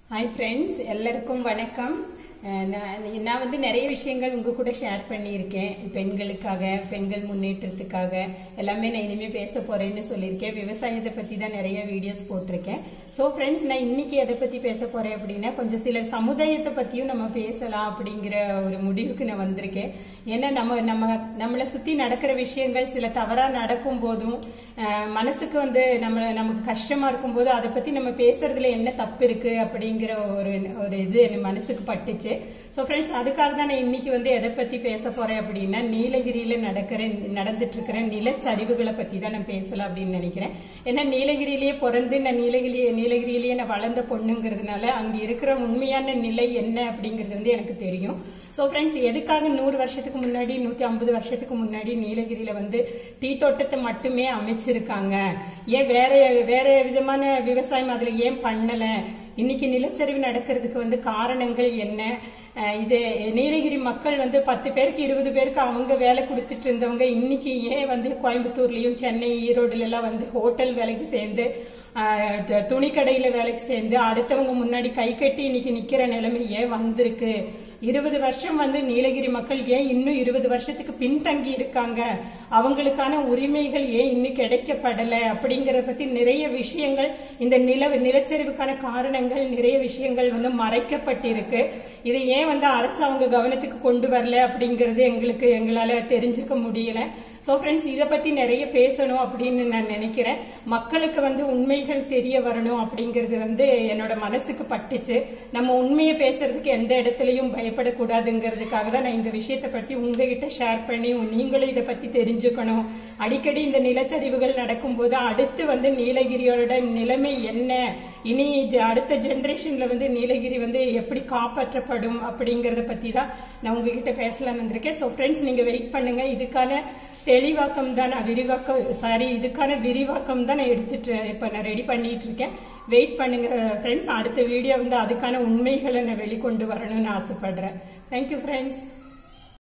hi friends எல்லாருக்கும் வணக்கம் அஹ் நான் நான் வந்து நிறைய விஷயங்கள் உங்க கூட ஷேர் பண்ணியிருக்கேன் பெண்களுக்காக பெண்கள் முன்னேற்றத்துக்காக எல்லாமே நான் இனிமே பேச போறேன்னு சொல்லியிருக்கேன் விவசாயத்தை பத்தி தான் நிறைய வீடியோஸ் போட்டிருக்கேன் ஸோ ஃப்ரெண்ட்ஸ் நான் இன்னைக்கு எதை பத்தி பேச போறேன் அப்படின்னா கொஞ்சம் சில சமுதாயத்தை பத்தியும் நம்ம பேசலாம் அப்படிங்கிற ஒரு முடிவுக்கு நான் வந்திருக்கேன் ஏன்னா நம்ம நம்ம நம்மளை சுத்தி நடக்கிற விஷயங்கள் சில தவறா நடக்கும் போதும் அஹ் மனசுக்கு வந்து நம்ம நமக்கு கஷ்டமா இருக்கும் போது அதை பத்தி நம்ம பேசுறதுல என்ன தப்பு இருக்கு அப்படிங்கிற ஒரு ஒரு இது என் மனசுக்கு பட்டுச்சு ஸோ ஃப்ரெண்ட்ஸ் அதுக்காக தான் நான் இன்னைக்கு வந்து எதை பத்தி பேச போறேன் அப்படின்னா நீலகிரியில நடக்கிற நடந்துட்டு இருக்கிற நிலச்சரிவுகளை பத்தி தான் நான் பேசலாம் அப்படின்னு நினைக்கிறேன் ஏன்னா நீலகிரியிலேயே பிறந்து நான் நீலகிரி நீலகிரியிலேயே நான் வளர்ந்த பொண்ணுங்கிறதுனால அங்க இருக்கிற உண்மையான நிலை என்ன அப்படிங்கிறது வந்து எனக்கு தெரியும் ஸோ ஃப்ரெண்ட்ஸ் எதுக்காக நூறு வருஷத்துக்கு முன்னாடி நூத்தி ஐம்பது வருஷத்துக்கு முன்னாடி நீலகிரியில வந்து டீ தோட்டத்தை மட்டுமே அமைச்சிருக்காங்க ஏன் வேற வேற விதமான விவசாயம் அதுல ஏன் பண்ணல இன்னைக்கு நிலச்சரிவு நடக்கிறதுக்கு வந்து காரணங்கள் என்ன அஹ் இது நீலகிரி மக்கள் வந்து பத்து பேருக்கு இருபது பேருக்கு அவங்க வேலை கொடுத்துட்டு இருந்தவங்க இன்னைக்கு ஏன் வந்து கோயம்புத்தூர்லயும் சென்னை ஈரோடுல எல்லாம் வந்து ஹோட்டல் வேலைக்கு சேர்ந்து ஆஹ் த- துணிக்கடையில வேலைக்கு சேர்ந்து அடுத்தவங்க முன்னாடி கை கட்டி இன்னைக்கு நிக்கிற நிலைமை ஏன் வந்திருக்கு இருபது வருஷம் வந்து நீலகிரி மக்கள் ஏன் இன்னும் இருபது வருஷத்துக்கு பின்தங்கி இருக்காங்க அவங்களுக்கான உரிமைகள் ஏன் இன்னும் கிடைக்கப்படல அப்படிங்கறத பத்தி நிறைய விஷயங்கள் இந்த நில நிலச்சரிவுக்கான காரணங்கள் நிறைய விஷயங்கள் வந்து மறைக்கப்பட்டிருக்கு இதை ஏன் வந்து அரசு அவங்க கவனத்துக்கு கொண்டு வரல அப்படிங்கறது எங்களுக்கு எங்களால தெரிஞ்சுக்க முடியல சோ ஃப்ரெண்ட்ஸ் இதை பத்தி நிறைய பேசணும் அப்படின்னு நான் நினைக்கிறேன் மக்களுக்கு வந்து உண்மைகள் தெரிய வரணும் அப்படிங்கிறது வந்து என்னோட மனசுக்கு பட்டுச்சு நம்ம உண்மையை பேசுறதுக்கு எந்த இடத்துலயும் பயப்படக்கூடாதுங்கிறதுக்காக தான் நான் இந்த விஷயத்தை பத்தி உங்ககிட்ட ஷேர் பண்ணி நீங்களும் இதை பத்தி தெரிஞ்சுக்கணும் அடிக்கடி இந்த நிலச்சரிவுகள் நடக்கும்போது அடுத்து வந்து நீலகிரியோட நிலைமை என்ன இனி ஜ- அடுத்த ஜெனரேஷன்ல வந்து நீலகிரி வந்து எப்படி காப்பாற்றப்படும் அப்படிங்கறத பத்தி தான் நான் உங்ககிட்ட பேசலாம் வந்திருக்கேன் ஸோ ஃப்ரெண்ட்ஸ் நீங்க வெயிட் பண்ணுங்க இதுக்கான தெளிவாக்கம் தான் நான் விரிவாக்கம் சாரி இதுக்கான விரிவாக்கம் தான் நான் எடுத்துட்டு இப்ப நான் ரெடி பண்ணிட்டு இருக்கேன் வெயிட் பண்ணுங்க ஃப்ரெண்ட்ஸ் அடுத்த வீடியோ வந்து அதுக்கான உண்மைகளை நான் வெளிக்கொண்டு வரணும்னு ஆசைப்படுறேன் தேங்க்யூ ஃப்ரெண்ட்ஸ்